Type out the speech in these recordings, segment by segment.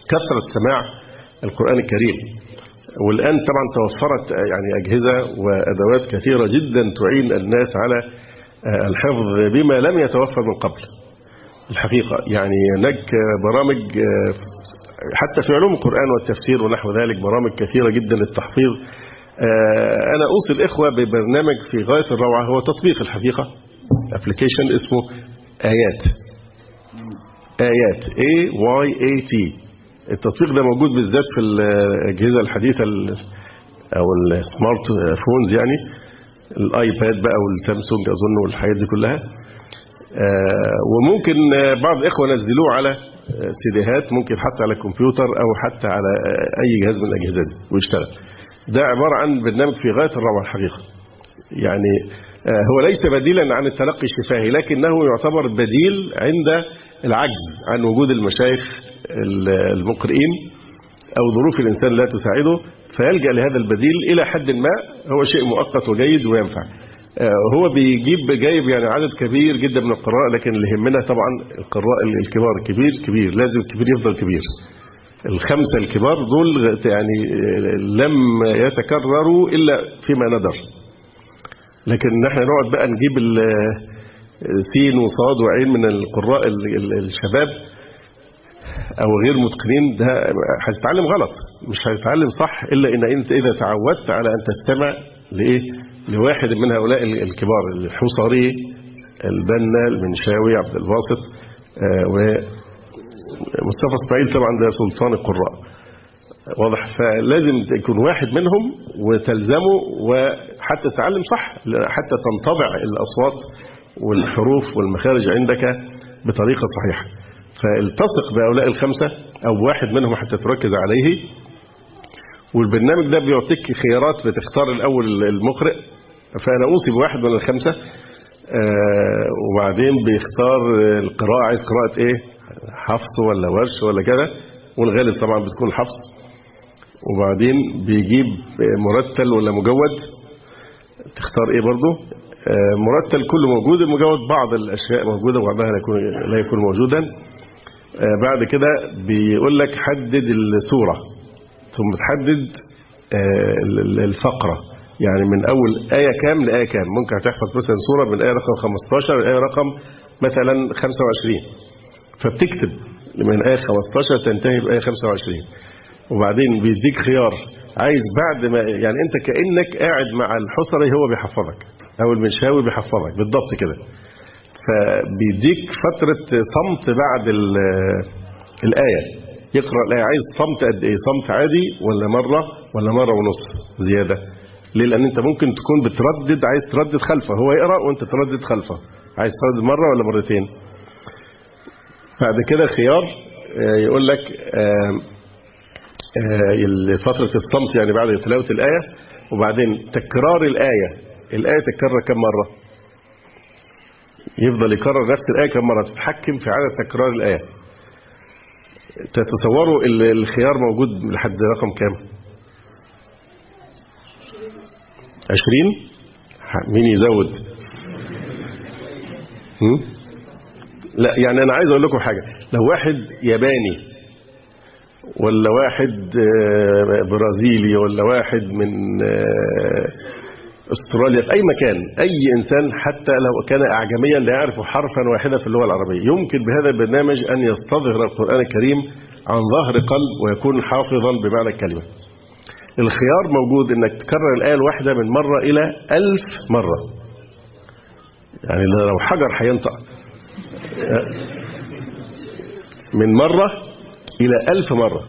كثرة سماع القرآن الكريم والآن طبعا توفرت يعني أجهزة وأدوات كثيرة جدا تعين الناس على الحفظ بما لم يتوفر من قبل الحقيقة يعني هناك برامج حتى في علوم القرآن والتفسير ونحو ذلك برامج كثيرة جدا للتحفيظ أنا أوصي الإخوة ببرنامج في غاية الروعة هو تطبيق الحقيقة ابلكيشن اسمه آيات آيات A Y A T التطبيق ده موجود بالذات في الأجهزة الحديثة أو السمارت فونز يعني الايباد بقى والسامسونج أظن والحاجات دي كلها وممكن بعض الإخوة نزلوه على سيديهات ممكن حتى على الكمبيوتر أو حتى على أي جهاز من الأجهزة دي ويشتغل ده عبارة عن برنامج في غاية الروعة الحقيقة يعني هو ليس بديلا عن التلقي الشفاهي لكنه يعتبر بديل عند العجز عن وجود المشايخ المقرئين أو ظروف الإنسان لا تساعده فيلجأ لهذا البديل إلى حد ما هو شيء مؤقت وجيد وينفع هو بيجيب جايب يعني عدد كبير جدا من القراء لكن اللي يهمنا طبعا القراء الكبار كبير كبير لازم الكبير يفضل كبير الخمسة الكبار دول يعني لم يتكرروا إلا فيما ندر لكن نحن نقعد بقى نجيب سين وصاد وعين من القراء الشباب أو غير متقنين ده هتتعلم غلط مش هتتعلم صح إلا إن أنت إذا تعودت على أن تستمع لإيه لواحد من هؤلاء الكبار الحصري البنا المنشاوي عبد الباسط ومصطفى اسماعيل طبعا ده سلطان القراء واضح فلازم يكون واحد منهم وتلزمه وحتى تتعلم صح حتى تنطبع الأصوات والحروف والمخارج عندك بطريقة صحيحة فالتصق بهؤلاء الخمسة أو واحد منهم حتى تركز عليه والبرنامج ده بيعطيك خيارات بتختار الأول المقرئ فأنا أوصي بواحد من الخمسة وبعدين بيختار القراءة عايز قراءة إيه حفص ولا ورش ولا كده والغالب طبعا بتكون حفص وبعدين بيجيب مرتل ولا مجود تختار إيه برضو مرتل كله موجود المجود بعض الأشياء موجودة وبعضها لا يكون, لا يكون موجودا بعد كده بيقول لك حدد السورة ثم تحدد الفقرة يعني من أول آية كام لآية كام ممكن هتحفظ مثلا سورة من آية رقم 15 لآية رقم مثلا 25 فبتكتب من آية 15 تنتهي بآية 25 وبعدين بيديك خيار عايز بعد ما يعني أنت كأنك قاعد مع الحصري هو بيحفظك أو المنشاوي بيحفظك بالضبط كده فبيديك فترة صمت بعد الآية يقرأ الآية عايز صمت قد إيه صمت عادي ولا مرة ولا مرة ونص زيادة ليه لأن أنت ممكن تكون بتردد عايز تردد خلفه هو يقرأ وأنت تردد خلفه عايز تردد مرة ولا مرتين بعد كده خيار يقول لك فترة الصمت يعني بعد تلاوة الآية وبعدين تكرار الآية الآية تتكرر كم مرة يفضل يكرر نفس الآية كم مرة تتحكم في عدد تكرار الآية تتصوروا الخيار موجود لحد رقم كام عشرين مين يزود هم؟ لا يعني أنا عايز أقول لكم حاجة لو واحد ياباني ولا واحد برازيلي ولا واحد من استراليا في أي مكان أي إنسان حتى لو كان أعجميا لا يعرف حرفا واحدا في اللغة العربية يمكن بهذا البرنامج أن يستظهر القرآن الكريم عن ظهر قلب ويكون حافظا بمعنى الكلمة الخيار موجود أنك تكرر الآية الواحدة من مرة إلى ألف مرة يعني لو حجر هينطق من مرة إلى ألف مرة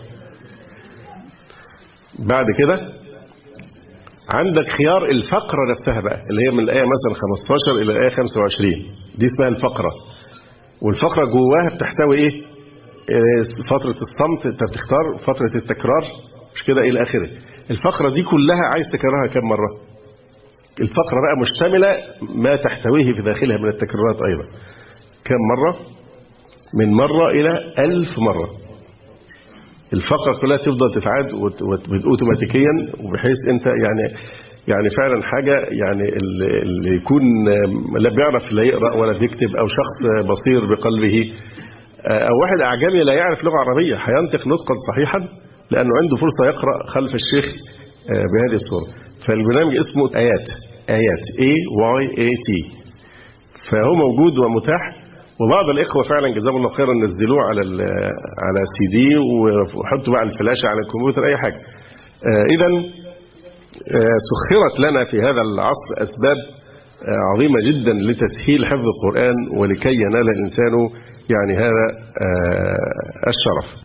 بعد كده عندك خيار الفقرة نفسها بقى اللي هي من الآية مثلا 15 إلى الآية 25 دي اسمها الفقرة والفقرة جواها بتحتوي إيه فترة الصمت أنت بتختار فترة التكرار مش كده إلى آخره الفقرة دي كلها عايز تكررها كم مرة الفقرة بقى مشتملة ما تحتويه في داخلها من التكرارات أيضا كم مرة من مرة إلى ألف مرة الفقرة كلها تفضل تتعاد اوتوماتيكيا وبحيث انت يعني يعني فعلا حاجة يعني اللي يكون لا بيعرف لا يقرأ ولا بيكتب أو شخص بصير بقلبه أو واحد أعجمي لا يعرف لغة عربية هينطق نطقا صحيحا لأنه عنده فرصة يقرأ خلف الشيخ بهذه الصورة فالبرنامج اسمه آيات آيات A Y A T فهو موجود ومتاح وبعض الإخوة فعلا جزاهم الله خيرا نزلوه على على سي دي وحطوا بقى الفلاشة على الكمبيوتر أي حاجة إذا سخرت لنا في هذا العصر أسباب عظيمة جدا لتسهيل حفظ القرآن ولكي ينال الإنسان يعني هذا الشرف